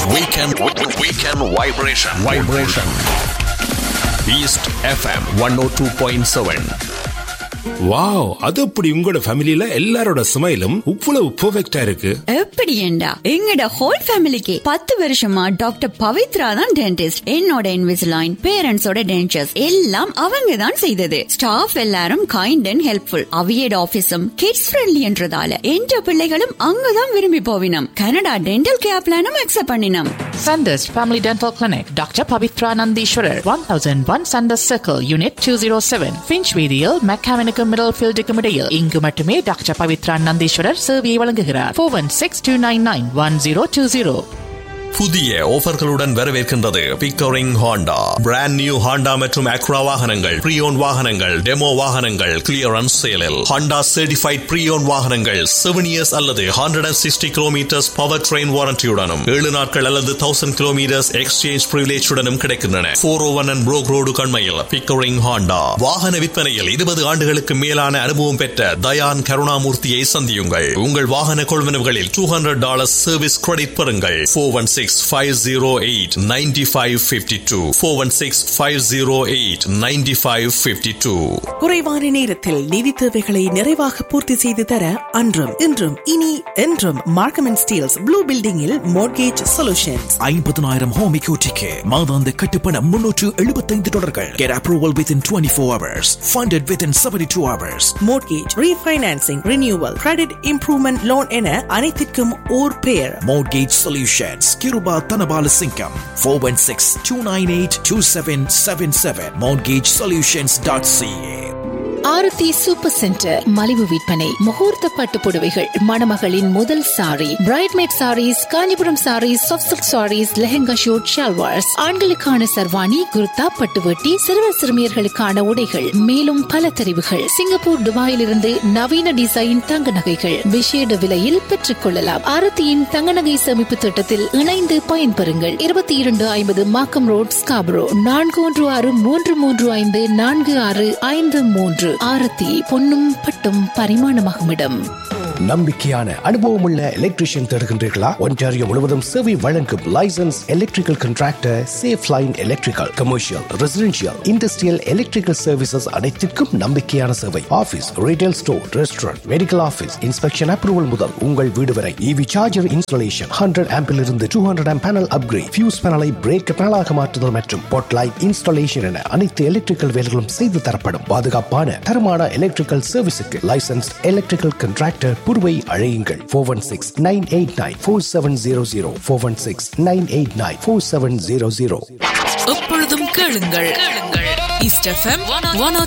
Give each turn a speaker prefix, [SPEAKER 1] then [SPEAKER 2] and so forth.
[SPEAKER 1] Weekend, weekend vibration. Vibration. East FM 102.7.
[SPEAKER 2] Wow அது அப்படி உங்களோட ஃபேமிலில எல்லாரோட ஸ்மைலும் இவ்வளவு பெர்ஃபெக்ட்டா இருக்கு
[SPEAKER 3] எப்படி ஏண்டா எங்கட ஹோல் ஃபேமிலிக்கு பத்து வருஷமா டாக்டர் பவித்ரா தான் டென்டிஸ்ட் என்னோட இன்விசிலைன் பேரண்ட்ஸோட டென்டர்ஸ் எல்லாம் அவங்க தான் செய்தது ஸ்டாஃப் எல்லாரும் கைண்ட் அண்ட் ஹெல்ப்ஃபுல் அவியட் ஆபீஸும் கிட்ஸ் ஃப்ரெண்ட்லி என்றதால என்ற பிள்ளைகளும் அங்கதான் விரும்பி போவினம் கனடா டென்டல் கேர் பிளானும் அக்செப்ட் பண்ணினோம்
[SPEAKER 4] Sanders Family Dental Clinic, Dr. Pavitra Nandishwarar, 1001 Sanders Circle, Unit 207, Finchweedial, Mechanical Middlefield Decumidale. இங்கு மட்டுமே டாக்டர் பவித்ரா நந்தீஸ்வரர் சேவையை வழங்குகிறார் four one six two nine nine one zero two zero
[SPEAKER 1] புதிய ஆஃபர்களுடன் வரவேற்கின்றது Pickering Honda brand new Honda மற்றும் Acura வாகனங்கள் preowned வாகனங்கள் டெமோ வாகனங்கள் கிளியரன்ஸ் சேலில் ஹாண்டா சர்டிஃபைட் ப்ரீயோன் வாகனங்கள் செவன் இயர்ஸ் அல்லது hundred and sixty kilometres power train வாரண்டியுடனும் ஏழு நாட்கள் அல்லது தௌசண்ட் கிலோமீட்டர்ஸ் எக்ஸ்சேஞ்ச் பிரிவிலேஜுடனும் கிடைக்கின்றன four oh one and Brock road கண்மையில் பிக்டோரிங் ஹாண்டா வாகன விற்பனையில் இருபது ஆண்டுகளுக்கு மேலான அனுபவம் பெற்ற தயான் கருணாமூர்த்தியை சந்தியுங்கள் உங்கள் வாகன கொள்வனவுகளில் two hundred dollars service credit பெறுங்கள் four one six five zero eight ninety five fifty two four one six five zero eight ninety five fifty two
[SPEAKER 5] குறைவான நேரத்தில் நிதி தேவைகளை நிறைவாக பூர்த்தி செய்து தர அன்றும் இன்றும் இனி என்றும் மார்க்கம் அண்ட் ஸ்டீல்ஸ் ப்ளூ பில்டிங்கில் மார்கேஜ் சொல்யூஷன்ஸ்
[SPEAKER 6] ஐம்பதனாயிரம் ஹோம் எக்யூட்டிக்கு மாதாந்த கட்டுப்பணம் முன்னூற்று எழுபத்தைந்து டாலர்கள் get approval within twenty four hours funded within seventy two hours
[SPEAKER 5] mortgage refinancing renewal credit improvement loan என அனைத்திற்கும் ஓர் பெயர்
[SPEAKER 6] Mortgage Solutions, Kiruba Tanabala Singham, 416 298 2777, mortgagesolutions.ca.
[SPEAKER 7] Aarthi super centre மலிவு விற்பனை முகூர்த்த பட்டு புடவைகள் மணமகளின் முதல் sari bridesmaid saris Kanchipuram saris soft silk saris lehenga suit shalwars ஆண்களுக்கான சர்வாணி குர்தா பட்டுவட்டி சிறுவர் சிறுமியர்களுக்கான உடைகள் மேலும் பல தெரிவுகள் சிங்கப்பூர் துபாயிலிருந்து நவீன டிசைன் தங்க நகைகள் விசேட விலையில் பெற்றுக் கொள்ளலாம் ஆரத்தியின் தங்க நகை சேமிப்பு திட்டத்தில் இணைந்து பயன்பெறுங்கள் இருபத்தி இரண்டு ஐம்பது மாக்கம் ரோட் ஸ்காபரோ நான்கு ஒன்று ஆறு மூன்று மூன்று ஐந்து நான்கு ஆறு ஐந்து மூன்று ஆரத்தி பொன்னும் பட்டும் பரிமாணமாகும் இடம்
[SPEAKER 8] நம்பிக்கையான அனுபவமுள்ள எலக்ட்ரிஷியன் தேடுகின்றீர்களா ஒன்டாரியோ முழுவதும் சேவை வழங்கும் licence electrical contractor Safe Line electrical commercial residential industrial electrical services அனைத்திற்கும் நம்பிக்கையான சேவை office retail store restaurant medical office inspection approval முதல் உங்கள் வீடு வரை இவி சார்ஜர் இன்ஸ்டாலேஷன் ஹண்ட்ரட் ஆம்பில் இருந்து two hundred amp panel upgrade fuse பேனலை பிரேக் பேனலாக மாற்றுதல் மற்றும் பொட் லைட் இன்ஸ்டாலேஷன் என அனைத்து எலக்ட்ரிக்கல் வேலைகளும் செய்து தரப்படும் பாதுகாப்பான தரமான எலக்ட்ரிக்கல் சர்வீஸுக்கு லைசன்ஸ் எலக்ட்ரிக்கல் கண்ட்ராக்டர் புருவை அழையுங்கள் four one six nine eight nine four seven zero zero four one six nine eight nine four seven zero zero
[SPEAKER 9] எப்பொழுதும் கேளுங்கள் கேளுங்கள் ஈஸ்ட் எஃப்எம் ஒன்